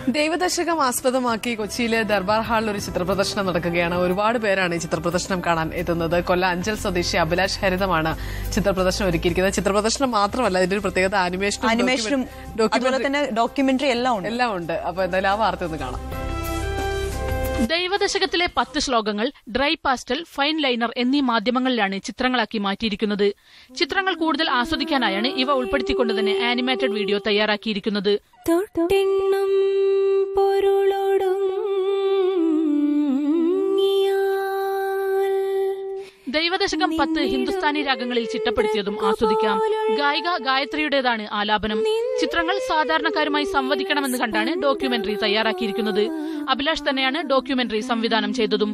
ദൈവദശകം ആസ്പദമാക്കി കൊച്ചിയിലെ ദർബാർ ഹാളിൽ ഒരു ചിത്രപ്രദർശനം നടക്കുകയാണ് ഒരുപാട് പേരാണ് ഈ ചിത്രപ്രദർശനം കാണാൻ എത്തുന്നത് കൊല്ലം അഞ്ചൽ സ്വദേശി അഭിലാഷ് ഹരിതമാണ് ചിത്രപ്രദർശനം ഒരുക്കിയിരിക്കുന്നത് ചിത്രപ്രദർശനം മാത്രമല്ല ഇതിന്റെ ഒരു പ്രത്യേകത ആനിമേഷനും അനിമേഷനും അതുപോലെ ഡോക്യുമെന്ററി തന്നെ ഡോക്യുമെന്ററി എല്ലാം ഉണ്ട് എല്ലാം ഉണ്ട് അപ്പൊ എന്തായാലും ആ വാർത്ത ഒന്ന് കാണാം ദൈവദശകത്തിലെ പത്ത് ശ്ലോകങ്ങൾ ഡ്രൈ പാസ്റ്റൽ ഫൈൻ ലൈനർ എന്നീ മാധ്യമങ്ങളിലാണ് ചിത്രങ്ങളാക്കി മാറ്റിയിരിക്കുന്നത് ചിത്രങ്ങൾ കൂടുതൽ ആസ്വദിക്കാനായാണ് ഇവ ഉൾപ്പെടുത്തിക്കൊണ്ട് തന്നെ ആനിമേറ്റഡ് വീഡിയോ തയ്യാറാക്കിയിരിക്കുന്നത് തൊട്ടെണ്ണം പൊരുളൊടുങ്ങിയാൽ ദൈവദശകം പത്ത് ഹിന്ദുസ്ഥാനി രാഗങ്ങളിൽ ചിട്ടപ്പെടുത്തിയതും ആസ്വദിക്കാം ഗായിക ഗായത്രിയുടേതാണ് ആലാപനം ചിത്രങ്ങൾ സാധാരണക്കാരുമായി സംവദിക്കണമെന്ന് കണ്ടാണ് ഡോക്യുമെന്ററി തയ്യാറാക്കിയിരിക്കുന്നത് അഭിലാഷ് തന്നെയാണ് ഡോക്യുമെന്ററി സംവിധാനം ചെയ്തതും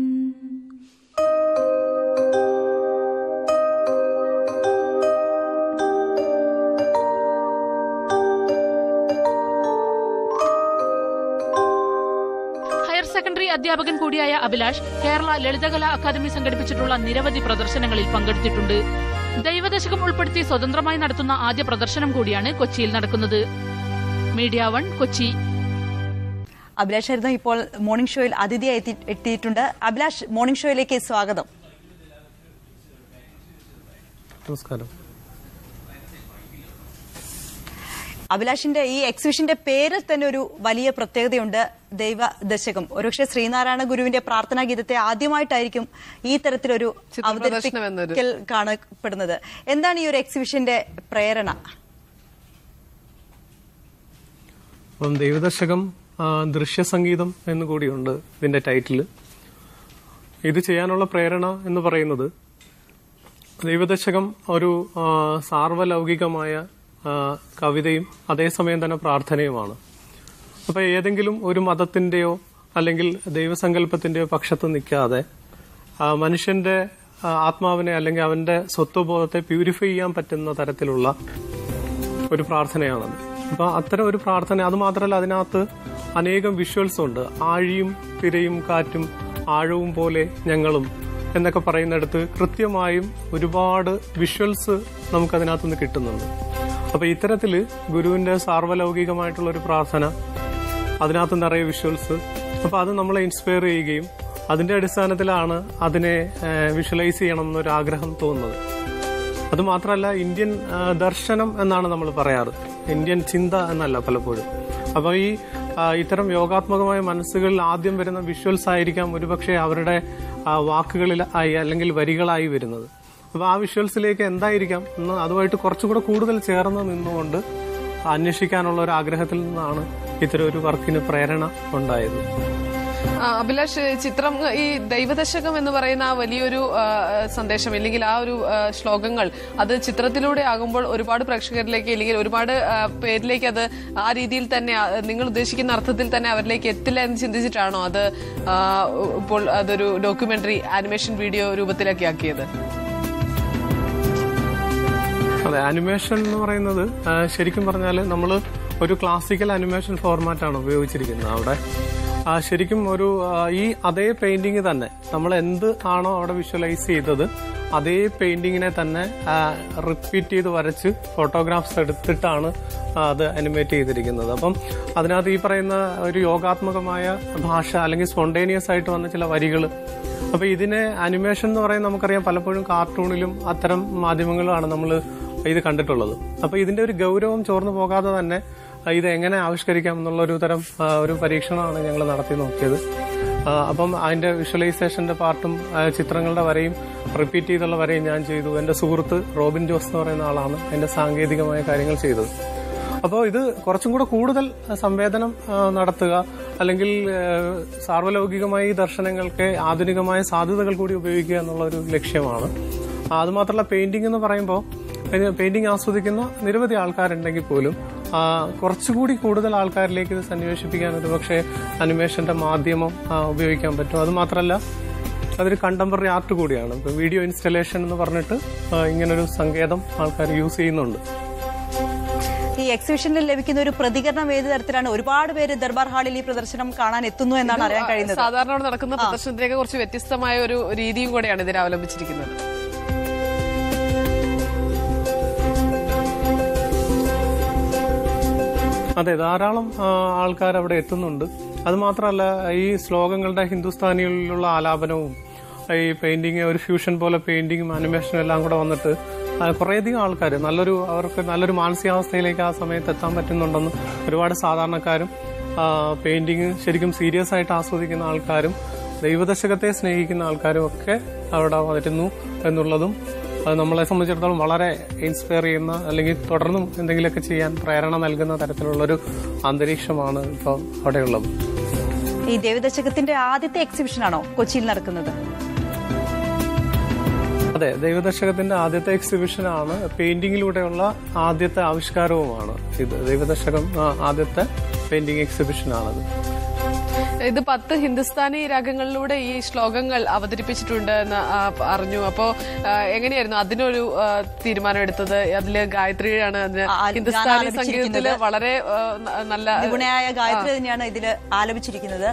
ഹയർ സെക്കൻഡറി അധ്യാപകൻ കൂടിയായ അഭിലാഷ് കേരള ലളിതകലാ അക്കാദമി സംഘടിപ്പിച്ചിട്ടുള്ള നിരവധി പ്രദർശനങ്ങളിൽ പങ്കെടുത്തിട്ടുണ്ട് ദൈവദശകം ഉൾപ്പെടുത്തി സ്വതന്ത്രമായി നടത്തുന്ന ആദ്യ പ്രദർശനം കൂടിയാണ് കൊച്ചിയിൽ നടക്കുന്നത് മീഡിയ വൺ കൊച്ചി അഭിലാഷ് ഹരിതം ഇപ്പോൾ മോർണിംഗ് ഷോയിൽ അതിഥിയായി എത്തി- എത്തിയിട്ടുണ്ട് അഭിലാഷ് മോർണിംഗ് ഷോയിലേക്ക് സ്വാഗതം നമസ്കാരം അഭിലാഷിന്റെ ഈ എക്സിബിഷന്റെ പേരിൽ തന്നെ ഒരു വലിയ പ്രത്യേകതയുണ്ട് ദൈവ ദശകം ഒരുപക്ഷെ ശ്രീനാരായണ ഗുരുവിന്റെ പ്രാർത്ഥനാ ഗീതത്തെ ആദ്യമായിട്ടായിരിക്കും ഈ തരത്തിലൊരു ചിത്രപ്രദർശനം എന്നൊരു- അവതരിപ്പിക്കൽ കാണപ്പെടുന്നത് എന്താണ് ഈ ഒരു എക്സിബിഷന്റെ പ്രേരണ അപ്പം ദൈവദർശകം ആ, ദൃശ്യസംഗീതം എന്ന് കൂടിയുണ്ട് ഇതിന്റെ ടൈറ്റില് ഇത് ചെയ്യാനുള്ള പ്രേരണ എന്ന് പറയുന്നത് ദൈവദശകം ഒരു ആ, സാർവലൗകികമായ ആ, കവിതയും അതേസമയം തന്നെ പ്രാർത്ഥനയുമാണ് അപ്പൊ ഏതെങ്കിലും ഒരു മതത്തിന്റെയോ അല്ലെങ്കിൽ ദൈവസങ്കല്പത്തിന്റെയോ പക്ഷത്ത് നിൽക്കാതെ ആ, മനുഷ്യന്റെ ആ, ആത്മാവിനെ അല്ലെങ്കിൽ അവന്റെ സ്വത്വബോധത്തെ പ്യൂരിഫൈ ചെയ്യാൻ പറ്റുന്ന തരത്തിലുള്ള ഒരു പ്രാർത്ഥനയാണത് അപ്പൊ അത്തരം ഒരു പ്രാർത്ഥന അത് മാത്രമല്ല അതിനകത്ത് അനേകം വിഷ്വൽസ് ഉണ്ട് ആഴിയും തിരയും കാറ്റും ആഴവും പോലെ ഞങ്ങളും എന്നൊക്കെ പറയുന്നിടത്ത് കൃത്യമായും ഒരുപാട് വിഷ്വൽസ് നമുക്ക് അതിനകത്ത് നിന്ന് കിട്ടുന്നുണ്ട് അപ്പൊ ഇത്തരത്തില് ഗുരുവിന്റെ സാർവലൗകികമായിട്ടുള്ള ഒരു പ്രാർത്ഥന അതിനകത്ത് നിറയെ വിഷ്വൽസ് അപ്പൊ അത് നമ്മളെ ഇൻസ്പയർ ചെയ്യുകയും അതിന്റെ അടിസ്ഥാനത്തിലാണ് അതിനെ വിഷ്വലൈസ് ചെയ്യണം എന്നൊരു ആഗ്രഹം തോന്നുന്നത് അത് മാത്രമല്ല ഇന്ത്യൻ ആ, ദർശനം എന്നാണ് നമ്മൾ പറയാറ് ഇന്ത്യൻ ചിന്ത എന്നല്ല പലപ്പോഴും അപ്പൊ ഈ ആ, ഇത്തരം യോഗാത്മകമായ മനസ്സുകളിൽ ആദ്യം വരുന്ന വിഷ്വൽസ് ആയിരിക്കാം ഒരുപക്ഷെ അവരുടെ ആ, വാക്കുകളിൽ ആയി അല്ലെങ്കിൽ വരികളായി വരുന്നത് അപ്പൊ ആ വിഷ്വൽസിലേക്ക് എന്തായിരിക്കാം എന്ന് അതുമായിട്ട് കുറച്ചുകൂടെ കൂടുതൽ ചേർന്ന് നിന്നുകൊണ്ട് അന്വേഷിക്കാനുള്ള ഒരു ആഗ്രഹത്തിൽ നിന്നാണ് ഇത്തരം ഒരു വർക്കിന് പ്രേരണ ഉണ്ടായത് ആ, അഭിലാഷ് ചിത്രം ഈ ദൈവദശകം എന്ന് പറയുന്ന ആ വലിയൊരു ആ, സന്ദേശം അല്ലെങ്കിൽ ആ ഒരു ആ, ശ്ലോകങ്ങൾ അത് ചിത്രത്തിലൂടെ ആകുമ്പോൾ ഒരുപാട് പ്രേക്ഷകരിലേക്ക് അല്ലെങ്കിൽ ഒരുപാട് ആ, പേരിലേക്ക് അത് ആ രീതിയിൽ തന്നെ ആ, നിങ്ങൾ ഉദ്ദേശിക്കുന്ന അർത്ഥത്തിൽ തന്നെ അവരിലേക്ക് എത്തില്ല എന്ന് ചിന്തിച്ചിട്ടാണോ അത് ആ, ഇപ്പോൾ അതൊരു ഡോക്യുമെന്ററി ആനിമേഷൻ വീഡിയോ രൂപത്തിലൊക്കെ ആക്കിയത് അതെ അനിമേഷൻ എന്ന് പറയുന്നത് ആ, ശരിക്കും പറഞ്ഞാൽ നമ്മൾ ഒരു ക്ലാസിക്കൽ അനിമേഷൻ ഫോർമാറ്റാണ് ഉപയോഗിച്ചിരിക്കുന്നത് അവിടെ ആ, ശരിക്കും ഒരു ആ, ഈ അതേ പെയിന്റിങ് തന്നെ നമ്മൾ എന്ത് ആണോ അവിടെ വിഷ്വലൈസ് ചെയ്തത് അതേ പെയിന്റിങ്ങിനെ തന്നെ റിപ്പീറ്റ് ചെയ്ത് വരച്ച് ഫോട്ടോഗ്രാഫ്സ് എടുത്തിട്ടാണ് ആ, അത് അനിമേറ്റ് ചെയ്തിരിക്കുന്നത് അപ്പം അതിനകത്ത് ഈ പറയുന്ന ഒരു യോഗാത്മകമായ ഭാഷ അല്ലെങ്കിൽ സ്പോണ്ടേനിയസ് ആയിട്ട് വന്ന ചില വരികൾ അപ്പൊ ഇതിനെ അനിമേഷൻ എന്ന് പറയുന്നത് നമുക്കറിയാം പലപ്പോഴും കാർട്ടൂണിലും അത്തരം മാധ്യമങ്ങളിലാണ് നമ്മൾ ഇത് കണ്ടിട്ടുള്ളത് അപ്പൊ ഇതിന്റെ ഒരു ഗൗരവം ചോർന്നു പോകാതെ തന്നെ ആ, ഇത് എങ്ങനെ ആവിഷ്കരിക്കാം എന്നുള്ള ഒരു തരം ആ, ഒരു പരീക്ഷണമാണ് ഞങ്ങൾ നടത്തി നോക്കിയത് ആ, അപ്പം അതിന്റെ വിഷ്വലൈസേഷന്റെ പാർട്ടും ആ, ചിത്രങ്ങളുടെ വരയും റിപ്പീറ്റ് ചെയ്തുള്ള വരയും ഞാൻ ചെയ്തു എന്റെ സുഹൃത്ത് റോബിൻ ജോസ് എന്ന് പറയുന്ന ആളാണ് എന്റെ സാങ്കേതികമായ കാര്യങ്ങൾ ചെയ്തത് അപ്പോൾ ഇത് കുറച്ചും കൂടെ കൂടുതൽ സംവേദനം ആ, നടത്തുക അല്ലെങ്കിൽ ആ, സാർവലൗകികമായ ഈ ദർശനങ്ങൾക്ക് ആധുനികമായ സാധ്യതകൾ കൂടി ഉപയോഗിക്കുക എന്നുള്ള ഒരു ലക്ഷ്യമാണ് ആ, അതുമാത്രമല്ല പെയിന്റിംഗ് എന്ന് പറയുമ്പോൾ പെയിന്റിംഗ് ആസ്വദിക്കുന്ന നിരവധി ആൾക്കാരുണ്ടെങ്കിൽ പോലും ആ, കുറച്ചുകൂടി കൂടുതൽ ആൾക്കാരിലേക്ക് ഇത് സന്നിവേശിപ്പിക്കാൻ ഒരു പക്ഷേ അനിമേഷന്റെ മാധ്യമം ആ, ഉപയോഗിക്കാൻ പറ്റും അത് മാത്രമല്ല അതൊരു കണ്ടംപററി ആർട്ട് കൂടിയാണ് ഇപ്പൊ വീഡിയോ ഇൻസ്റ്റലേഷൻ എന്ന് പറഞ്ഞിട്ട് ആ, ഇങ്ങനൊരു സങ്കേതം ആൾക്കാർ യൂസ് ചെയ്യുന്നുണ്ട് ഈ എക്സിബിഷനിൽ ലഭിക്കുന്ന ഒരു പ്രതികരണം ഏത് തരത്തിലാണ് ഒരുപാട് പേര് ദർബാർ ഹാളിൽ ഈ പ്രദർശനം കാണാൻ എത്തുന്നു എന്നാണ് അറിയാൻ കഴിയുന്നത് സാധാരണ അവിടെ നടക്കുന്ന പ്രദർശനത്തിലേക്ക് കുറച്ച് വ്യത്യസ്തമായ ഒരു രീതിയും കൂടെയാണ് ഇതിൽ അവലംബിച്ചിരിക്കുന്നത് അതെ ധാരാളം ആൾക്കാർ അവിടെ എത്തുന്നുണ്ട് അത് മാത്രമല്ല ഈ ശ്ലോകങ്ങളുടെ ഹിന്ദുസ്ഥാനിയിലുള്ള ആലാപനവും ഈ പെയിന്റിങ് ഒരു ഫ്യൂഷൻ പോലെ പെയിന്റിങ്ങും അനിമേഷനും എല്ലാം കൂടെ വന്നിട്ട് ആ, കുറേയധികം ആൾക്കാർ നല്ലൊരു അവർക്ക് നല്ലൊരു മാനസികാവസ്ഥയിലേക്ക് ആ സമയത്ത് എത്താൻ പറ്റുന്നുണ്ടെന്ന് ഒരുപാട് സാധാരണക്കാരും പെയിന്റിങ് ശരിക്കും സീരിയസ് ആയിട്ട് ആസ്വദിക്കുന്ന ആൾക്കാരും ദൈവദശകത്തെ സ്നേഹിക്കുന്ന ആൾക്കാരും ഒക്കെ അവിടെ വരുന്നു എന്നുള്ളതും അത് നമ്മളെ സംബന്ധിച്ചിടത്തോളം വളരെ ഇൻസ്പയർ ചെയ്യുന്ന അല്ലെങ്കിൽ തുടർന്നും എന്തെങ്കിലുമൊക്കെ ചെയ്യാൻ പ്രേരണ നൽകുന്ന തരത്തിലുള്ളൊരു അന്തരീക്ഷമാണ് ഇപ്പോൾ അവിടെയുള്ളത് ഈ ദേവദശകത്തിന്റെ ആദ്യത്തെ എക്സിബിഷനാണോ കൊച്ചിയിൽ നടക്കുന്നത് അതെ ദൈവദശകത്തിന്റെ ആദ്യത്തെ എക്സിബിഷനാണ് പെയിന്റിങ്ങിലൂടെയുള്ള ആദ്യത്തെ ആവിഷ്കാരവുമാണ് ഇത് ദൈവദശകം ആ, ആദ്യത്തെ പെയിന്റിംഗ് എക്സിബിഷനാണത് ഇത് പത്ത് ഹിന്ദുസ്ഥാനി രാഗങ്ങളിലൂടെ ഈ ശ്ലോകങ്ങൾ അവതരിപ്പിച്ചിട്ടുണ്ട് എന്ന് ആ, അറിഞ്ഞു അപ്പോ ആ, എങ്ങനെയായിരുന്നു അതിനൊരു ആ, തീരുമാനം എടുത്തത് അതില് ഗായത്രിയാണ് അതിന് ആ, ഗാനം ഹിന്ദുസ്ഥാനി ആലപിച്ചിരിക്കുന്നത്. സംഗീതത്തില് വളരെ ആ, ന- നല്ല നിപുണയായ ഗായത്രി തന്നെയാണ് ഇതിൽ ആലപിച്ചിരിക്കുന്നത്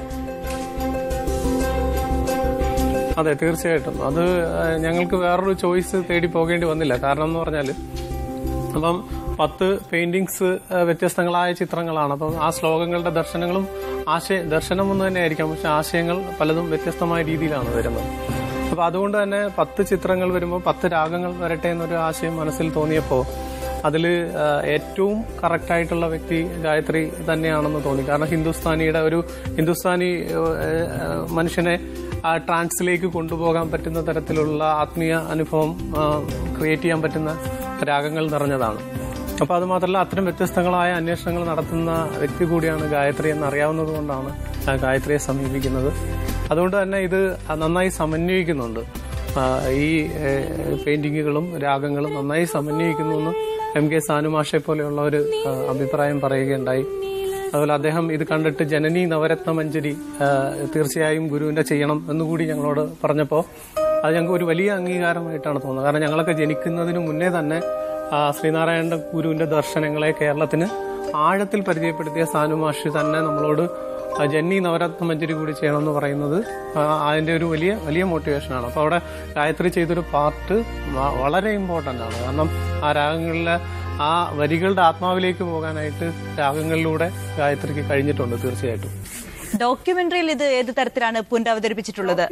അതെ തീർച്ചയായിട്ടും അത് ആ, ഞങ്ങൾക്ക് വേറൊരു ചോയ്സ് തേടി പോകേണ്ടി വന്നില്ല കാരണം എന്ന് പറഞ്ഞാൽ അപ്പം പത്ത് പെയിന്റിങ്സ് വ്യത്യസ്തങ്ങളായ ചിത്രങ്ങളാണ് അപ്പം ആ ശ്ലോകങ്ങളുടെ ദർശനങ്ങളും ആശയ ദർശനം ഒന്ന് തന്നെ ആയിരിക്കാം പക്ഷെ ആശയങ്ങൾ പലതും വ്യത്യസ്തമായ രീതിയിലാണ് വരുന്നത് അപ്പൊ അതുകൊണ്ട് തന്നെ പത്ത് ചിത്രങ്ങൾ വരുമ്പോൾ പത്ത് രാഗങ്ങൾ വരട്ടെ എന്നൊരു ആശയം മനസ്സിൽ തോന്നിയപ്പോൾ അതിൽ ഏറ്റവും കറക്റ്റ് ആയിട്ടുള്ള വ്യക്തി ഗായത്രി തന്നെയാണെന്ന് തോന്നി കാരണം ഹിന്ദുസ്ഥാനിയുടെ ഒരു ഹിന്ദുസ്ഥാനി ഏഹ്, ഏഹ്, മനുഷ്യനെ ആ ട്രാൻസിലേക്ക് കൊണ്ടുപോകാൻ പറ്റുന്ന തരത്തിലുള്ള ആത്മീയ അനുഭവം ക്രിയേറ്റ് ചെയ്യാൻ പറ്റുന്ന രാഗങ്ങൾ നിറഞ്ഞതാണ് അപ്പൊ അത് മാത്രമല്ല അത്തരം വ്യത്യസ്തങ്ങളായ അന്വേഷണങ്ങൾ നടത്തുന്ന വ്യക്തി കൂടിയാണ് ഗായത്രി എന്ന് അറിയാവുന്നത് കൊണ്ടാണ് ആ ഗായത്രിയെ സമീപിക്കുന്നത് അതുകൊണ്ട് തന്നെ ഇത് നന്നായി സമന്വയിക്കുന്നുണ്ട് ആ, ഈ ഏഹ്, പെയിന്റിങ്ങുകളും രാഗങ്ങളും നന്നായി സമന്വയിക്കുന്നു എന്ന് എം കെ സാനുമാഷെ പോലെയുള്ള ഒരു ആ, അഭിപ്രായം പറയുകയുണ്ടായി അതുപോലെ അദ്ദേഹം ഇത് കണ്ടിട്ട് ജനനി നവരത്ന മഞ്ജരി ആ, തീർച്ചയായും ഗുരുവിന്റെ ചെയ്യണം എന്നുകൂടി ഞങ്ങളോട് പറഞ്ഞപ്പോൾ അത് ഞങ്ങൾക്ക് ഒരു വലിയ അംഗീകാരമായിട്ടാണ് തോന്നുന്നത് കാരണം ഞങ്ങളൊക്കെ ജനിക്കുന്നതിന് മുന്നേ തന്നെ ആ, ശ്രീനാരായണ ഗുരുവിന്റെ ദർശനങ്ങളെ കേരളത്തിന് ആഴത്തിൽ പരിചയപ്പെടുത്തിയ സാനുമാഷി തന്നെ നമ്മളോട് ആ, ജന്നി നവരത്ന മഞ്ജരി കൂടി ചെയ്യണമെന്ന് പറയുന്നത് ആ, അതിന്റെ ഒരു വലിയ വലിയ മോട്ടിവേഷനാണ് അപ്പോൾ അവിടെ ഗായത്രി ചെയ്തൊരു പാർട്ട് വ- വളരെ ഇമ്പോർട്ടൻ്റ് ആണ് കാരണം ആ രാഗങ്ങളിലെ ആ വരികളുടെ ആത്മാവിലേക്ക് പോകാനായിട്ട് രാഗങ്ങളിലൂടെ ഗായത്രിക്ക് കഴിഞ്ഞിട്ടുണ്ട് തീർച്ചയായിട്ടും ഡോക്യുമെന്ററിയിൽ ഇത് ഏത് തരത്തിലാണ് പുനരവതരിപ്പിച്ചിട്ടുള്ളത്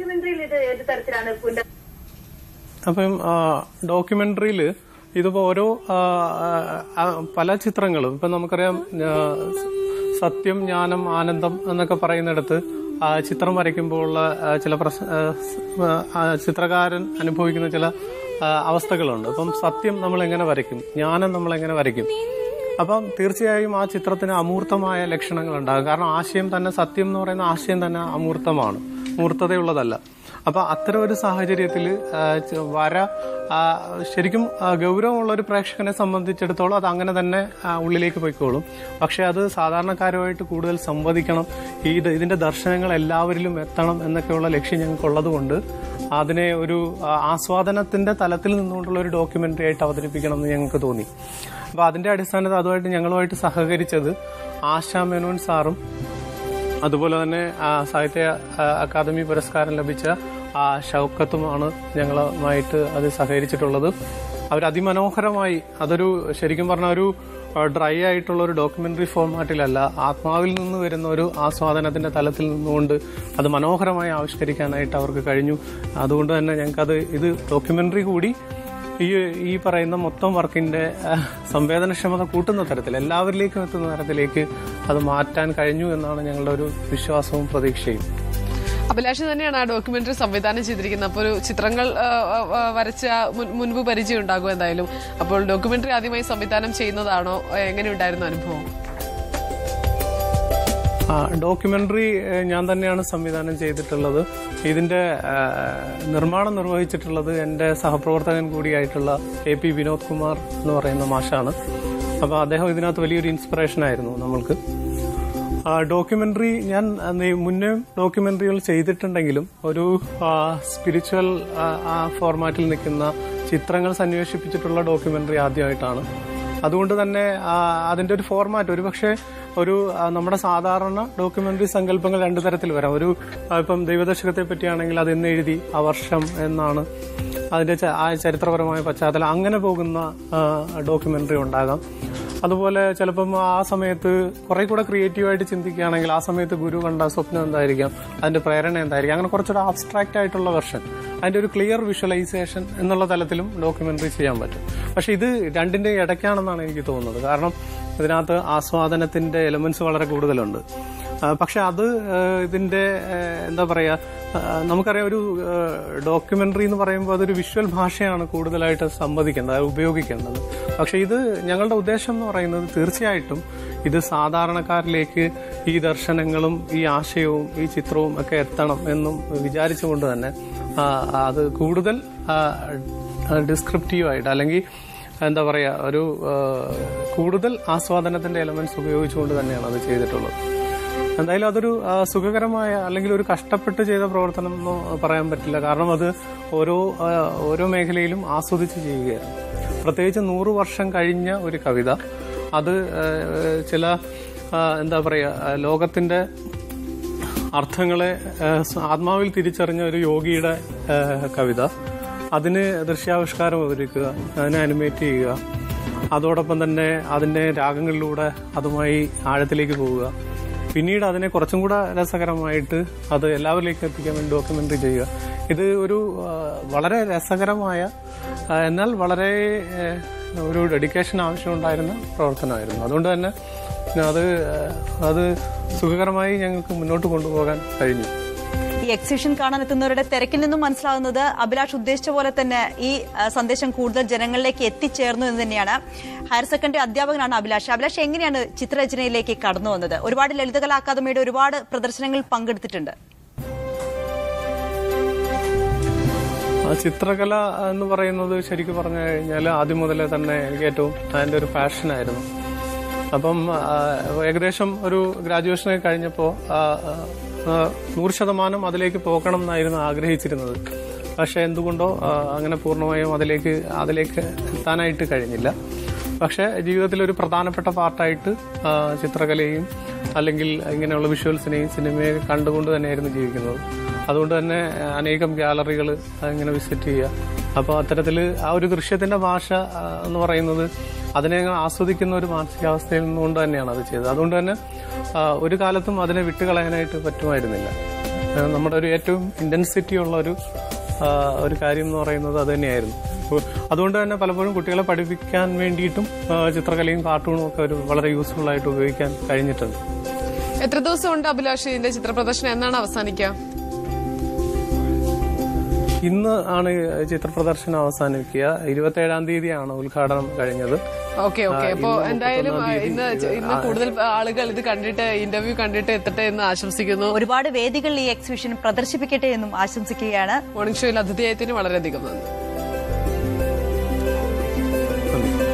അപ്പം ഡോക്യുമെന്ററിയിൽ ഇതിപ്പോ ഓരോ ആ, ആ, പല ചിത്രങ്ങളും ഇപ്പൊ നമുക്കറിയാം ആ, സത്യം ജ്ഞാനം ആനന്ദം എന്നൊക്കെ പറയുന്നിടത്ത് ആ, ചിത്രം വരയ്ക്കുമ്പോഴുള്ള ആ, ചില പ്രശ് ആ, സ്- ആ, ചിത്രകാരൻ അനുഭവിക്കുന്ന ചില ആ, അവസ്ഥകളുണ്ട് അപ്പം സത്യം നമ്മൾ എങ്ങനെ വരയ്ക്കും ജ്ഞാനം നമ്മൾ എങ്ങനെ വരയ്ക്കും അപ്പം തീർച്ചയായും ആ ചിത്രത്തിന് അമൂർത്തമായ ലക്ഷണങ്ങൾ ഉണ്ടാകും കാരണം ആശയം തന്നെ സത്യം എന്ന് പറയുന്ന ആശയം തന്നെ അമൂർത്തമാണ് മൂർത്തതയുള്ളതല്ല അപ്പൊ അത്തരം ഒരു സാഹചര്യത്തിൽ വര ആ, ശരിക്കും ആ, ഗൗരവമുള്ള ഒരു പ്രേക്ഷകനെ സംബന്ധിച്ചിടത്തോളം അത് അങ്ങനെ തന്നെ ആ, ഉള്ളിലേക്ക് പോയിക്കോളും പക്ഷെ അത് സാധാരണക്കാരുമായിട്ട് കൂടുതൽ സംവദിക്കണം ഈ ഇത് ഇതിന്റെ ദർശനങ്ങൾ എല്ലാവരിലും എത്തണം എന്നൊക്കെയുള്ള ലക്ഷ്യം ഞങ്ങൾക്കുള്ളത് കൊണ്ട് അതിനെ ഒരു ആ, ആസ്വാദനത്തിന്റെ തലത്തിൽ നിന്നുകൊണ്ടുള്ള ഒരു ഡോക്യുമെന്ററി ആയിട്ട് അവതരിപ്പിക്കണം എന്ന് ഞങ്ങൾക്ക് തോന്നി അപ്പൊ അതിന്റെ അടിസ്ഥാനത്തിൽ അതുമായിട്ട് ഞങ്ങളുമായിട്ട് സഹകരിച്ചത് ആശാ മേനോൻ സാറും അതുപോലെ തന്നെ ആ, സാഹിത്യ ആ, അക്കാദമി പുരസ്കാരം ലഭിച്ച ആ ഷൗക്കത്തുമാണ് ഞങ്ങളുമായിട്ട് അത് സഹകരിച്ചിട്ടുള്ളത് അവർ അതിമനോഹരമായി അതൊരു ശരിക്കും പറഞ്ഞ ഒരു ഡ്രൈ ആയിട്ടുള്ള ഒരു ഡോക്യുമെന്ററി ഫോർമാറ്റിലല്ല ആത്മാവിൽ നിന്ന് വരുന്ന ഒരു ആസ്വാദനത്തിന്റെ തലത്തിൽ നിന്നുകൊണ്ട് അത് മനോഹരമായി ആവിഷ്കരിക്കാനായിട്ട് അവർക്ക് കഴിഞ്ഞു അതുകൊണ്ട് തന്നെ ഞങ്ങൾക്കത് ഇത് ഡോക്യുമെന്ററി കൂടി ഈ ഈ പറയുന്ന മൊത്തം വർക്കിന്റെ ആ, സംവേദനക്ഷമത കൂട്ടുന്ന തരത്തിൽ എല്ലാവരിലേക്കും എത്തുന്ന തരത്തിലേക്ക് അത് മാറ്റാൻ കഴിഞ്ഞു എന്നാണ് ഞങ്ങളുടെ ഒരു വിശ്വാസവും പ്രതീക്ഷയും അഭിലാഷ് തന്നെയാണ് ആ ഡോക്യുമെന്ററി സംവിധാനം ചെയ്തിരിക്കുന്നത് അപ്പോൾ ഒരു ചിത്രങ്ങൾ ആ, ആ, ആ, വരച്ച മുൻ- മുൻപ് പരിചയം ഉണ്ടാകും എന്തായാലും അപ്പോൾ ഡോക്യുമെന്ററി ആദ്യമായി സംവിധാനം ചെയ്യുന്നതാണോ എങ്ങനെയുണ്ടായിരുന്നു അനുഭവം ആ, ഡോക്യുമെന്ററി ഏഹ്, ഞാൻ തന്നെയാണ് സംവിധാനം ചെയ്തിട്ടുള്ളത് ഇതിന്റെ ആ, നിർമ്മാണം നിർവഹിച്ചിട്ടുള്ളത് എന്റെ സഹപ്രവർത്തകൻ കൂടിയായിട്ടുള്ള കെ പി വിനോദ് കുമാർ എന്ന് പറയുന്ന മാഷാണ് അപ്പൊ അദ്ദേഹം ഇതിനകത്ത് വലിയൊരു ഇൻസ്പിറേഷൻ ആയിരുന്നു നമ്മൾക്ക് ആ, ഡോക്യുമെന്ററി ഞാൻ ആ, നേ- മുന്നേ ഡോക്യുമെന്ററികൾ ചെയ്തിട്ടുണ്ടെങ്കിലും ഒരു സ്പിരിച്വൽ ഫോർമാറ്റിൽ നിൽക്കുന്ന ചിത്രങ്ങൾ സന്വേഷിപ്പിച്ചിട്ടുള്ള ഡോക്യുമെന്ററി ആദ്യമായിട്ടാണ് അതുകൊണ്ട് തന്നെ ആ, അതിന്റെ ഒരു ഫോർമാറ്റ് ഒരു പക്ഷേ ഒരു ആ, നമ്മുടെ സാധാരണ ഡോക്യുമെന്ററി സങ്കല്പങ്ങൾ രണ്ടു തരത്തിൽ വരാം ഒരു ആ, ഇപ്പം ദൈവദശകത്തെ പറ്റിയാണെങ്കിൽ അത് എന്ന് എഴുതി ആ വർഷം എന്നാണ് അതിന്റെ ച- ആ ചരിത്രപരമായ പശ്ചാത്തലം അങ്ങനെ പോകുന്ന ഡോക്യുമെന്ററി ഉണ്ടാകാം അതുപോലെ ചിലപ്പം ആ സമയത്ത് കുറെ കൂടെ ക്രിയേറ്റീവായിട്ട് ചിന്തിക്കുകയാണെങ്കിൽ ആ സമയത്ത് ഗുരു കണ്ട സ്വപ്നം എന്തായിരിക്കാം അതിന്റെ പ്രേരണ എന്തായിരിക്കും അങ്ങനെ കുറച്ചുകൂടെ ആബ്സ്ട്രാക്റ്റ് ആയിട്ടുള്ള വെർഷൻ അതിന്റെ ഒരു ക്ലിയർ വിഷ്വലൈസേഷൻ എന്നുള്ള തലത്തിലും ഡോക്യുമെന്ററി ചെയ്യാൻ പറ്റും പക്ഷെ ഇത് രണ്ടിന്റെ ഇടയ്ക്കാണെന്നാണ് എനിക്ക് തോന്നുന്നത് കാരണം ഇതിനകത്ത് ആസ്വാദനത്തിന്റെ എലമെന്റ്സ് വളരെ കൂടുതലുണ്ട് ആ, പക്ഷെ അത് ആ, ഇതിന്റെ ആ, എന്താ പറയാ ആ, നമുക്കറിയാം ഒരു ഡോക്യുമെന്ററി എന്ന് പറയുമ്പോൾ അതൊരു വിഷ്വൽ ഭാഷയാണ് കൂടുതലായിട്ട് സംവദിക്കേണ്ടത് അത് ഉപയോഗിക്കേണ്ടത് പക്ഷെ ഇത് ഞങ്ങളുടെ ഉദ്ദേശം എന്ന് പറയുന്നത് തീർച്ചയായിട്ടും ഇത് സാധാരണക്കാരിലേക്ക് ഈ ദർശനങ്ങളും ഈ ആശയവും ഈ ചിത്രവും ഒക്കെ എത്തണം എന്നും വിചാരിച്ചുകൊണ്ട് തന്നെ ആ, അത് കൂടുതൽ ഡിസ്ക്രിപ്റ്റീവായിട്ട് അല്ലെങ്കിൽ എന്താ പറയാ ഒരു ആ, കൂടുതൽ ആസ്വാദനത്തിന്റെ എലമെന്റ്സ് ഉപയോഗിച്ചുകൊണ്ട് തന്നെയാണ് അത് ചെയ്തിട്ടുള്ളത് എന്തായാലും അതൊരു ആ, സുഖകരമായ അല്ലെങ്കിൽ ഒരു കഷ്ടപ്പെട്ട് ചെയ്ത പ്രവർത്തനം എന്ന് പറയാൻ പറ്റില്ല കാരണം അത് ഓരോ ആ, ഓരോ മേഖലയിലും ആസ്വദിച്ച് ചെയ്യുകയാണ് പ്രത്യേകിച്ച് നൂറ് വർഷം കഴിഞ്ഞ ഒരു കവിത അത് ആ, ചില ആ, എന്താ പറയാ ആ, ലോകത്തിന്റെ അർത്ഥങ്ങളെ ആ, ആത്മാവിൽ തിരിച്ചറിഞ്ഞ ഒരു യോഗിയുടെ ആ, കവിത അതിന് ദൃശ്യാവിഷ്കാരം ഒരുക്കുക അതിനെ അനിമേറ്റ് ചെയ്യുക അതോടൊപ്പം തന്നെ അതിന്റെ രാഗങ്ങളിലൂടെ അതുമായി ആഴത്തിലേക്ക് പോവുക പിന്നീട് അതിനെ കുറച്ചും കൂടെ രസകരമായിട്ട് അത് എല്ലാവരിലേക്കും എത്തിക്കാൻ വേണ്ടി ഡോക്യുമെന്ററി ചെയ്യുക ഇത് ഒരു ആ, വളരെ രസകരമായ ആ, എന്നാൽ വളരെ ആ, ഒരു ഡെഡിക്കേഷൻ ആവശ്യമുണ്ടായിരുന്ന പ്രവർത്തനമായിരുന്നു അതുകൊണ്ട് തന്നെ അത് ആ, അത് സുഖകരമായി ഞങ്ങൾക്ക് മുന്നോട്ട് കൊണ്ടുപോകാൻ കഴിഞ്ഞു ഈ എക്സിബിഷൻ കാണാൻ എത്തുന്നവരുടെ തിരക്കിൽ നിന്നും മനസ്സിലാകുന്നത് അഭിലാഷ് ഉദ്ദേശിച്ച പോലെ തന്നെ ഈ ആ, സന്ദേശം കൂടുതൽ ജനങ്ങളിലേക്ക് എത്തിച്ചേർന്നു എന്ന് തന്നെയാണ് ഹയർ സെക്കൻഡറി അധ്യാപകനാണ് അഭിലാഷ് അഭിലാഷ് എങ്ങനെയാണ് ചിത്രരചനയിലേക്ക് കടന്നു വന്നത് ഒരുപാട് ലളിതകലാ അക്കാദമിയുടെ ഒരുപാട് പ്രദർശനങ്ങളിൽ പങ്കെടുത്തിട്ടുണ്ട് ആ ചിത്രകല എന്ന് പറയുന്നത് ശരിക്കും പറഞ്ഞു കഴിഞ്ഞാൽ ആദ്യം മുതലേ തന്നെ എനിക്ക് ഏറ്റവും അതിന്റെ ഒരു പാഷനായിരുന്നു അപ്പം ആ, ഏകദേശം ഒരു ഗ്രാജുവേഷൻ കഴിഞ്ഞപ്പോൾ നൂറ് ശതമാനം അതിലേക്ക് പോകണം എന്നായിരുന്നു ആഗ്രഹിച്ചിരുന്നത് പക്ഷെ എന്തുകൊണ്ടോ ആ, അങ്ങനെ പൂർണ്ണമായും അതിലേക്ക് അതിലേക്ക് എത്താനായിട്ട് കഴിഞ്ഞില്ല പക്ഷെ ജീവിതത്തിൽ ഒരു പ്രധാനപ്പെട്ട പാർട്ടായിട്ട് ആ, ചിത്രകലയും അല്ലെങ്കിൽ ഇങ്ങനെയുള്ള വിഷ്വൽസിനെയും സിനിമയെ കണ്ടുകൊണ്ട് തന്നെയായിരുന്നു ജീവിക്കുന്നത് അതുകൊണ്ട് തന്നെ അനേകം ഗാലറികൾ ഇങ്ങനെ വിസിറ്റ് ചെയ്യുക അപ്പോൾ അത്തരത്തിൽ ആ ഒരു ദൃശ്യത്തിന്റെ ഭാഷ ആ, എന്ന് പറയുന്നത് അതിനെ അങ്ങ് ആസ്വദിക്കുന്ന ഒരു മാനസികാവസ്ഥയിൽ നിന്നുകൊണ്ട് തന്നെയാണ് അത് ചെയ്തത് അതുകൊണ്ട് തന്നെ ആ, ഒരു കാലത്തും അതിനെ വിട്ടുകളയാനായിട്ട് പറ്റുമായിരുന്നില്ല ആ, നമ്മുടെ ഒരു ഏറ്റവും ഇന്റൻസിറ്റി ഉള്ള ഒരു ആ, ഒരു കാര്യം എന്ന് പറയുന്നത് അത് തന്നെയായിരുന്നു അപ്പോൾ അതുകൊണ്ട് തന്നെ പലപ്പോഴും കുട്ടികളെ പഠിപ്പിക്കാൻ വേണ്ടിയിട്ടും ആ, ചിത്രകലയും കാർട്ടൂണും ഒക്കെ ഒരു വളരെ യൂസ്ഫുൾ ആയിട്ട് ഉപയോഗിക്കാൻ കഴിഞ്ഞിട്ടുണ്ട് എത്ര ദിവസം ഉണ്ട് അഭിലാഷ് ഇതിന്റെ ചിത്ര പ്രദർശനം എന്നാണ് അവസാനിക്കുക ഇന്ന് ആണ് ചിത്ര പ്രദർശനം അവസാനിക്കുക ഇരുപത്തേഴാം തീയതിയാണ് ഉദ്ഘാടനം കഴിഞ്ഞത് ഓക്കെ ഓക്കെ ആ, അപ്പോ ഇന്ന് എന്തായാലും ആ, മുപ്പത്തൊന്നാം ഇന്ന് തീയതി ഇന്ന് കൂടുതൽ ആളുകൾ ഇത് കണ്ടിട്ട് ഇന്റർവ്യൂ കണ്ടിട്ട് എത്തട്ടെ എന്ന് ആശംസിക്കുന്നു ഒരുപാട് വേദികളിൽ ഈ എക്സിബിഷൻ പ്രദർശിപ്പിക്കട്ടെ എന്നും ആശംസിക്കുകയാണ് മോർണിംഗ് ഷോയിൽ അതിഥിയായതിന് വളരെയധികം നന്ദി നന്ദി